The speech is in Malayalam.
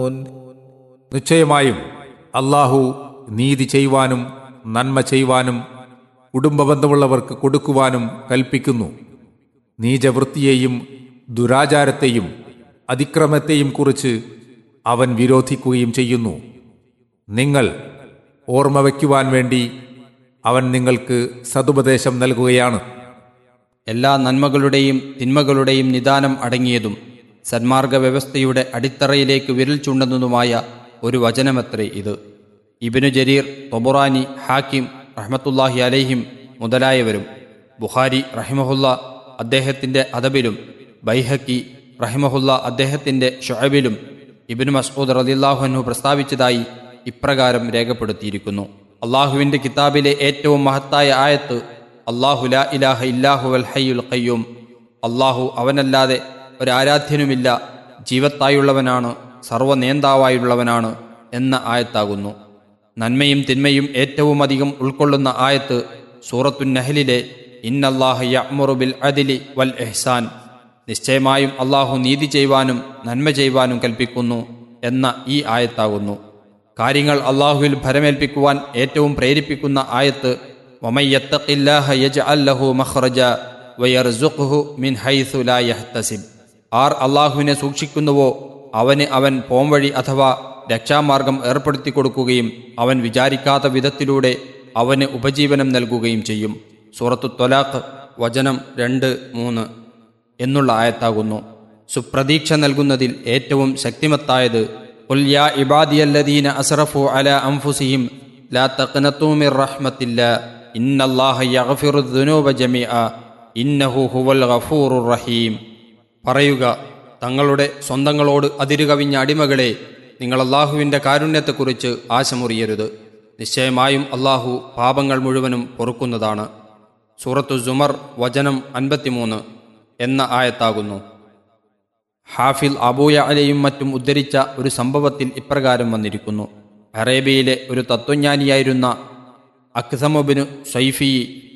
നിശ്ചയമായും അള്ളാഹു നീതി ചെയ്യുവാനും നന്മ ചെയ്യുവാനും കുടുംബബന്ധമുള്ളവർക്ക് കൊടുക്കുവാനും കൽപ്പിക്കുന്നു നീചവൃത്തിയെയും ദുരാചാരത്തെയും അതിക്രമത്തെയും കുറിച്ച് അവൻ വിരോധിക്കുകയും ചെയ്യുന്നു നിങ്ങൾ ഓർമ്മ വയ്ക്കുവാൻ വേണ്ടി അവൻ നിങ്ങൾക്ക് സതുപദേശം നൽകുകയാണ് എല്ലാ നന്മകളുടെയും തിന്മകളുടെയും നിദാനം അടങ്ങിയതും സന്മാർഗ വ്യവസ്ഥയുടെ അടിത്തറയിലേക്ക് വിരൽ ചൂണ്ടുന്നതുമായ ഒരു വചനമത്രേ ഇത് ഇബിനു ജരീർ തൊബുറാനി ഹാക്കിം റഹ്മത്തുല്ലാഹി അലൈഹിം മുതലായവരും ബുഖാരി റഹിമഹുല്ല അദ്ദേഹത്തിൻ്റെ അദബിലും ബൈഹക്കി റഹിമഹുല്ല അദ്ദേഹത്തിൻ്റെ ഷുഅബിലും ഇബിന് മസ്ഊദ് റദില്ലാഹുനു പ്രസ്താവിച്ചതായി ഇപ്രകാരം രേഖപ്പെടുത്തിയിരിക്കുന്നു അള്ളാഹുവിൻ്റെ കിതാബിലെ ഏറ്റവും മഹത്തായ ആയത്ത് അള്ളാഹു ലാ ഇലാഹ ഇല്ലാഹു അൽ ഹയ്യുൽ ഖയ്യൂം അള്ളാഹു അവനല്ലാതെ ഒരാരാധ്യനുമില്ല ജീവത്തായുള്ളവനാണ് സർവനേന്താവായുള്ളവനാണ് എന്ന ആയത്താകുന്നു നന്മയും തിന്മയും ഏറ്റവും അധികം ഉൾക്കൊള്ളുന്ന ആയത്ത് സൂറത്തു നഹലിലെ ഇന്നല്ലാഹ യഅ്മുറു ബിൽ അദിലി വൽ എഹ്സാൻ നിശ്ചയമായും അള്ളാഹു നീതി ചെയ്യുവാനും നന്മ ചെയ്യുവാനും കൽപ്പിക്കുന്നു എന്ന ഈ ആയത്താകുന്നു കാര്യങ്ങൾ അള്ളാഹുവിൽ ഭരമേൽപ്പിക്കുവാൻ ഏറ്റവും പ്രേരിപ്പിക്കുന്ന ആയത്ത് വമയ്യത്തഖില്ലാഹ യജ്അൽ ലഹു മഖ്റജ വയർസുഖ്ഹു മിൻ ഹൈസു ലാ യഹ്തസിബ് ആർ അള്ളാഹുവിനെ സൂക്ഷിക്കുന്നുവോ അവന് അവൻ പോംവഴി അഥവാ രക്ഷാമാർഗം ഏർപ്പെടുത്തി കൊടുക്കുകയും അവൻ വിചാരിക്കാത്ത വിധത്തിലൂടെ അവന് ഉപജീവനം നൽകുകയും ചെയ്യും സൂറത്തു ത്വലാഖ് വചനം രണ്ട് മൂന്ന് എന്നുള്ള ആയത്താകുന്നു സുപ്രതീക്ഷ നൽകുന്നതിൽ ഏറ്റവും ശക്തിമത്തായത് "ഖുൽ യാ ഇബാദിയല്ലദീന അസ്റഫു അല അൻഫുസിഹിം ലാ തഖ്നതൂ മിർ റഹ്മത്തില്ല ഇന്നല്ലാഹ യഗ്ഫിറു ദുനൂബ ജമീഅ ഇന്നഹു ഹുവൽ ഗഫൂറുർ റഹീം പറയുക തങ്ങളുടെ സ്വന്തങ്ങളോട് അതിരുകവിഞ്ഞ അടിമകളെ നിങ്ങൾ അള്ളാഹുവിൻ്റെ കാരുണ്യത്തെക്കുറിച്ച് ആശമുറിയരുത് നിശ്ചയമായും അള്ളാഹു പാപങ്ങൾ മുഴുവനും പൊറുക്കുന്നതാണ് സൂറത്തു സുമർ വചനം അൻപത്തിമൂന്ന് എന്ന ആയത്താകുന്നു ഹാഫിൽ അബൂയ അലയും മറ്റും ഉദ്ധരിച്ച ഒരു സംഭവത്തിൽ ഇപ്രകാരം വന്നിരിക്കുന്നു അറേബ്യയിലെ ഒരു തത്വജ്ഞാനിയായിരുന്ന അക്സമുബിനു സൈഫി